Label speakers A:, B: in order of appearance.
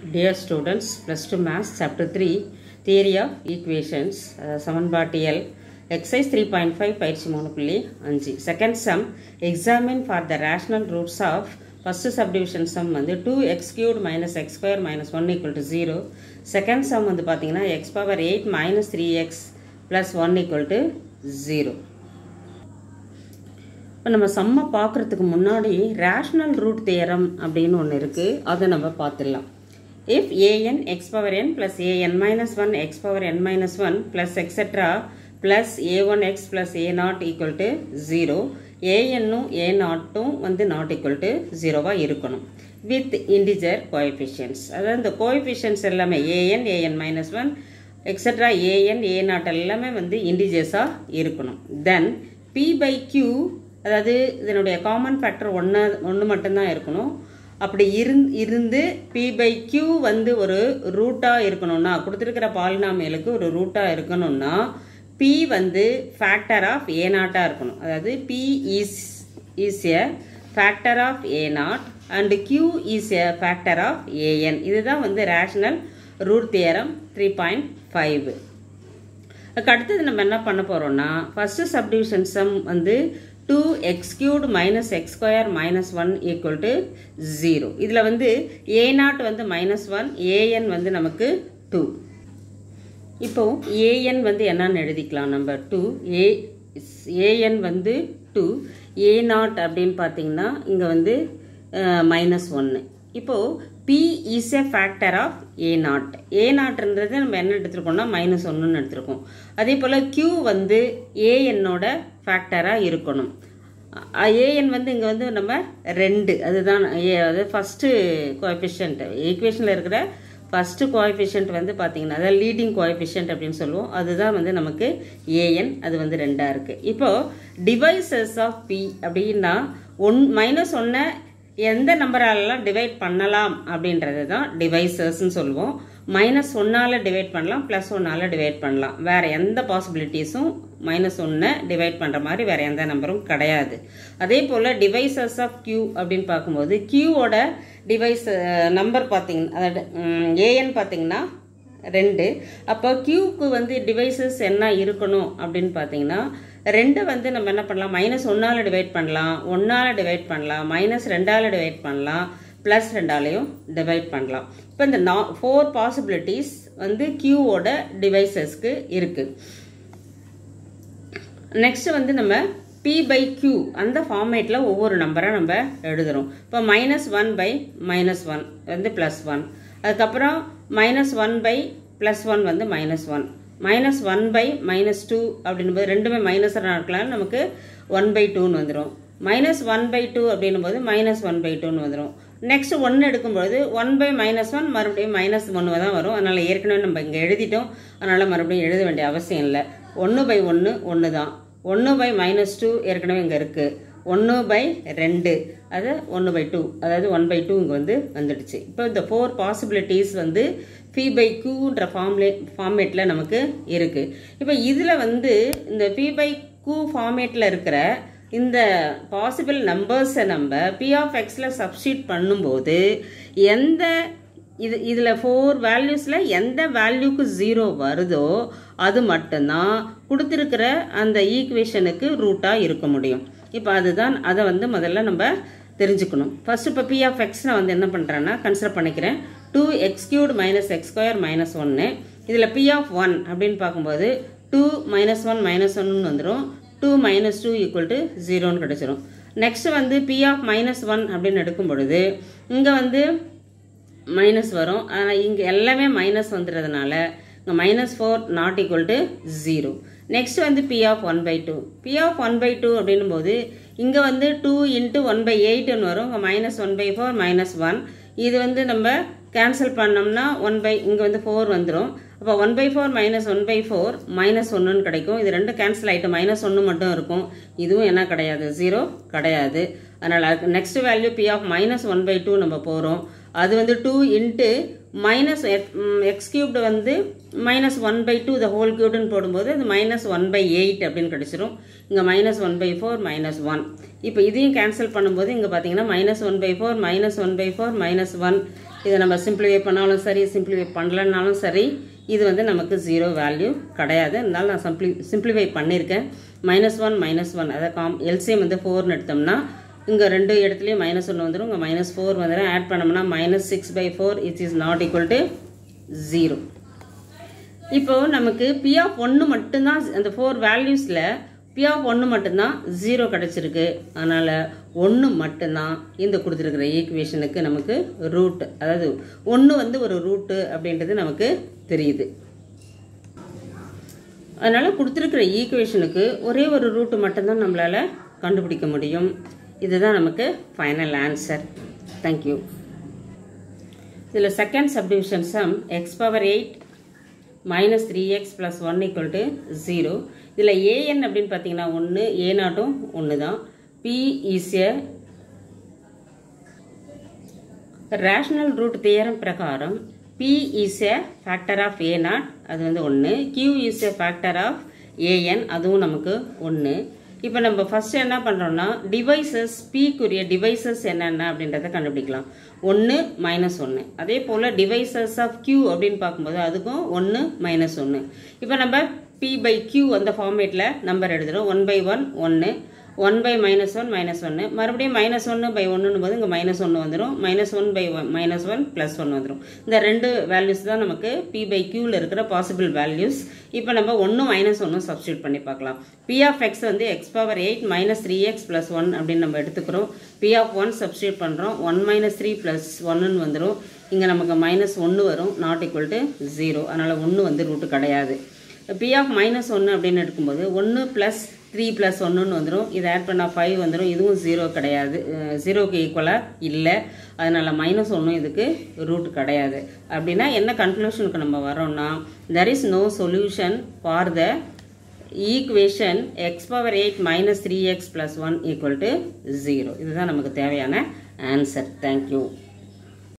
A: Dear students, plus 2 maths, chapter 3, theory of equations, uh, சமன்பாட்டியல் exercise 3.5 பயிற்சி மூணு புள்ளி அஞ்சு second sum examine for the rational roots of first subdivision sum வந்து two x cubed minus x square minus one equal to zero second sum வந்து பார்த்தீங்கன்னா x power eight minus three x plus one equal to zero இப்போ நம்ம சம்மை பார்க்குறதுக்கு முன்னாடி rational root theorem அப்படின்னு ஒன்று இருக்குது அதை நம்ம பார்த்துடலாம் if A N x power n plus A N minus one x power n minus one plus etcetera plus A one x plus A naught equal to zero ஏஎன்னும் ஏ நாட்டும் வந்து நாட் ஈக்குவல் டு ஜீரோவாக இருக்கணும் வித் இண்டிஜர் கோஎஃபிஷியன்ஸ் அதாவது இந்த coefficients எல்லாமே A N A N minus one etcetera A N A naught எல்லாமே வந்து இண்டிஜர்ஸாக இருக்கணும் தென் பி பை கியூ அதாவது இதனுடைய காமன் ஃபேக்டர் ஒன்று ஒன்று மட்டும்தான் இருக்கணும் அப்படி இருந் இருந்து பி பை கியூ வந்து ஒரு ரூட்டாக இருக்கணும்னா கொடுத்துருக்கிற பாலினாமியலுக்கு ஒரு ரூட்டாக இருக்கணும்னா பி வந்து ஃபேக்டர் ஆஃப் ஏ நாட்டாக இருக்கணும் அதாவது P is is a factor of A naught and Q is a factor of A N இதுதான் வந்து rational root theorem three point five அதுக்கு அடுத்தது நம்ம என்ன பண்ண போகிறோம்னா ஃபஸ்ட்டு சப்டிவிஷன் சம் வந்து two x cubed minus x square minus one equal to zero இதில் வந்து ஏ நாட் வந்து மைனஸ் ஒன் ஏஎன் வந்து நமக்கு டூ இப்போ ஏஎன் வந்து என்னன்னு எழுதிக்கலாம் நம்ம டூ ஏ ஏஎன் வந்து டூ ஏ நாட் அப்படின்னு பார்த்தீங்கன்னா இங்கே வந்து மைனஸ் ஒன்று இப்போது P is a factor of A naught A நாட்ன்றது நம்ம என்ன எடுத்துருக்கோம்னா மைனஸ் ஒன்றுன்னு எடுத்திருக்கோம் அதே போல் கியூ வந்து ஏஎன்னோட ஃபேக்டராக இருக்கணும் ஏஎன் வந்து இங்கே வந்து நம்ம ரெண்டு அதுதான் ஏ அது ஃபஸ்ட்டு கோஎஃபிஷியன்ட் ஈக்குவேஷனில் இருக்கிற ஃபஸ்ட்டு கோஎஃபிஷியன்ட் வந்து பார்த்தீங்கன்னா அதாவது லீடிங் கோஎஃபிஷியன்ட் அப்படின்னு சொல்லுவோம் அதுதான் வந்து நமக்கு ஏஎன் அது வந்து ரெண்டாக இருக்குது இப்போது டிவைசஸ் ஆஃப் பி அப்படின்னா ஒன் மைனஸ் ஒன்றை எந்த நம்பராலலாம் டிவைட் பண்ணலாம் அப்படின்றது தான் டிவைசஸ்ன்னு சொல்லுவோம் மைனஸ் ஒன்னால் டிவைட் பண்ணலாம் ப்ளஸ் ஒன்னால் டிவைட் பண்ணலாம் வேறு எந்த பாசிபிலிட்டிஸும் மைனஸ் ஒன்னை டிவைட் பண்ணுற மாதிரி வேறு எந்த நம்பரும் கிடையாது அதே போல் டிவைசஸ் ஆஃப் கியூ அப்படின்னு பார்க்கும்போது கியூவோட டிவைஸ் நம்பர் பார்த்தீங்கன்னா அதாவது ஏஎன் பார்த்தீங்கன்னா ரெண்டு அப்போ கியூக்கு வந்து டிவைசஸ் என்ன இருக்கணும் அப்படின்னு பார்த்தீங்கன்னா ரெண்டு வந்து நம்ம என்ன பண்ணலாம் மைனஸ் ஒன்னால் டிவைட் பண்ணலாம் ஒன்னால் டிவைட் பண்ணலாம் மைனஸ் ரெண்டால் டிவைட் பண்ணலாம் ப்ளஸ் ரெண்டாலையும் டிவைட் பண்ணலாம் இப்போ இந்த நா ஃபோர் பாசிபிலிட்டிஸ் வந்து கியூவோட டிவைசஸ்க்கு இருக்குது நெக்ஸ்ட் வந்து நம்ம பி பை கியூ அந்த ஃபார்மேட்டில் ஒவ்வொரு நம்பரை நம்ம எழுதுகிறோம் இப்போ minus one by minus one வந்து ப்ளஸ் ஒன் அதுக்கப்புறம் minus one by plus one வந்து minus one minus one by minus two அப்படின்போது ரெண்டுமே மைனஸாக இருக்கலாம் நமக்கு ஒன் பை டூன்னு வந்துடும் மைனஸ் ஒன் பை டூ அப்படின்னும் போது மைனஸ் ஒன் பை டூன்னு வந்துடும் நெக்ஸ்ட் ஒன்று எடுக்கும்பொழுது ஒன் பை மைனஸ் ஒன் மறுபடியும் மைனஸ் ஒன்று தான் வரும் அதனால் ஏற்கனவே நம்ம இங்கே எழுதிட்டோம் அதனால் மறுபடியும் எழுத வேண்டிய அவசியம் இல்லை ஒன்று பை ஒன்று ஒன்று தான் ஒன்று பை மைனஸ் டூ ஏற்கனவே இங்கே இருக்குது ஒன்று பை ரெண்டு அது ஒன்று பை டூ அதாவது ஒன் பை டூ இங்கே வந்து வந்துடுச்சு இப்போ இந்த ஃபோர் பாசிபிலிட்டிஸ் வந்து பி பை கியூன்ற ஃபார்ம்லே ஃபார்மேட்டில் நமக்கு இருக்குது இப்போ இதில் வந்து இந்த பி பை கியூ ஃபார்மேட்டில் இருக்கிற இந்த பாசிபிள் நம்பர்ஸை நம்ம பி ஆஃப் எக்ஸில் சப்ஸ்டியூட் பண்ணும்போது எந்த இது இதில் ஃபோர் வேல்யூஸில் எந்த வேல்யூக்கு ஜீரோ வருதோ அது மட்டும்தான் கொடுத்துருக்கிற அந்த ஈக்குவேஷனுக்கு ரூட்டாக இருக்க முடியும் இப்போ அதுதான் அதை வந்து முதல்ல நம்ம தெரிஞ்சுக்கணும் ஃபர்ஸ்ட் இப்போ பி ஆஃப் எக்ஸ் நான் வந்து என்ன பண்ணுறேன்னா கன்சிடர் பண்ணிக்கிறேன் two x cubed minus x square minus ஒன்று இதில் பி ஆஃப் ஒன் அப்படின்னு பார்க்கும்போது டூ மைனஸ் ஒன் மைனஸ் ஒன்னு வந்துடும் two minus two equal to ஜீரோன்னு கிடச்சிரும் நெக்ஸ்ட் வந்து பி ஆஃப் மைனஸ் ஒன் அப்படின்னு எடுக்கும் பொழுது இங்கே வந்து மைனஸ் வரும் ஆனால் இங்கே எல்லாமே மைனஸ் வந்துடுறதுனால இங்கே minus four not equal to zero next வந்து p of one by two p of one by two அப்படின்னும் போது இங்கே வந்து டூ இன்ட்டு ஒன் பை எயிட்னு வரும் இங்கே minus one by four minus one இது வந்து நம்ம கேன்சல் பண்ணோம்னா ஒன் பை இங்கே வந்து ஃபோர் வந்துடும் அப்போ one by four minus one by four minus ஒன்றுன்னு கிடைக்கும் இது ரெண்டு கேன்சல் ஆகிட்டு மைனஸ் ஒன்று மட்டும் இருக்கும் இதுவும் என்ன கிடையாது ஜீரோ கிடையாது அதனால் அதுக்கு next value p of minus one by two நம்ம போகிறோம் அது வந்து two into minus x cubed வந்து minus one by two the whole கியூப்டுன்னு போடும்போது அது மைனஸ் ஒன் பை எயிட் அப்படின்னு கிடச்சிரும் இங்கே minus one by four minus one இப்போ இதையும் கேன்சல் பண்ணும்போது இங்கே பார்த்தீங்கன்னா minus one by four minus one by four minus one இதை நம்ம சிம்பிளிஃபை பண்ணாலும் சரி சிம்பிளிஃபை பண்ணலனாலும் சரி இது வந்து நமக்கு ஜீரோ வேல்யூ கிடையாது இருந்தாலும் நான் சிம்பிளி சிம்பிளிஃபை பண்ணியிருக்கேன் மைனஸ் ஒன் மைனஸ் ஒன் அதை காம் எல்சிஎம் வந்து ஃபோர்னு எடுத்தோம்னா இங்கே ரெண்டு இடத்துலையும் மைனஸ் ஒன்று வந்துடும் இங்கே மைனஸ் ஃபோர் வந்துடும் ஆட் பண்ணோம்னா minus six by four it is not equal to zero இப்போது நமக்கு பி ஆஃப் ஒன்று மட்டும்தான் அந்த ஃபோர் வேல்யூஸில் பி ஆஃப் ஒன்று மட்டும்தான் ஜீரோ கிடச்சிருக்கு அதனால் ஒன்று மட்டும்தான் இந்த கொடுத்துருக்குற ஈக்குவேஷனுக்கு நமக்கு ரூட் அதாவது ஒன்று வந்து ஒரு ரூட்டு அப்படின்றது நமக்கு தெரியுது அதனால் கொடுத்துருக்குற ஈக்குவேஷனுக்கு ஒரே ஒரு ரூட்டு மட்டும்தான் நம்மளால் கண்டுபிடிக்க முடியும் இதுதான் நமக்கு ஃபைனல் ஆன்சர் தேங்க்யூ இதில் second subdivision sum x power eight minus three x plus one equal to zero இதில் ஏஎன் அப்படின்னு பார்த்தீங்கன்னா ஒன்று ஏ நாட்டும் ஒன்று தான் p is a rational root theorem பிரகாரம் p is a factor of A naught அது வந்து ஒன்று q is a factor of a n அதுவும் நமக்கு ஒன்று இப்போ நம்ம ஃபர்ஸ்ட் என்ன பண்ணுறோம்னா டிவைசஸ் பிக்குரிய டிவைசஸ் என்னென்ன அப்படின்றத கண்டுபிடிக்கலாம் ஒன்று மைனஸ் ஒன்று அதே போல் டிவைசஸ் ஆஃப் கியூ அப்படின்னு பார்க்கும்போது அதுக்கும் ஒன்று மைனஸ் ஒன்று இப்போ நம்ம பி பை கியூ அந்த ஃபார்மேட்டில் நம்பர் எழுதுகிறோம் ஒன் பை ஒன் ஒன்று one by minus one minus ஒன்று மறுபடியும் மைனஸ் ஒன்று பை ஒன்றுன்னு போது இங்கே மைனஸ் ஒன்று வந்துடும் minus one by one minus one plus one வந்துடும் இந்த ரெண்டு வேல்யூஸ் தான் நமக்கு பி பை கியூவில் இருக்கிற பாசிபிள் வேல்யூஸ் இப்போ நம்ம ஒன்று மைனஸ் ஒன்று சப்ஸ்டியூட் பண்ணி பார்க்கலாம் பி ஆஃப் எக்ஸ் வந்து x power eight minus three x plus one அப்படின்னு நம்ம எடுத்துக்கிறோம் பி ஆஃப் ஒன் சப்ஸ்டியூட் பண்ணுறோம் ஒன் மைனஸ் த்ரீ ப்ளஸ் ஒன்னுன்னு வந்துடும் இங்கே நமக்கு மைனஸ் ஒன்று வரும் நாட் ஈக்குவல் டு ஜீரோ அதனால் ஒன்று வந்து ரூட்டு கிடையாது பி ஆஃப் மைனஸ் ஒன்று அப்படின்னு எடுக்கும்போது ஒன்று ப்ளஸ் த்ரீ ப்ளஸ் ஒன்றுன்னு வந்துடும் இதை ஆட் பண்ணால் ஃபைவ் வந்துடும் இதுவும் ஜீரோ கிடையாது ஜீரோக்கு ஈக்குவலாக இல்லை அதனால் மைனஸ் ஒன்றும் இதுக்கு ரூட் கிடையாது அப்படின்னா என்ன கன்க்ளூஷனுக்கு நம்ம வரோம்னா there is no solution for the equation x power eight minus three x plus one equal to zero இதுதான் நமக்கு தேவையான ஆன்சர் தேங்க்யூ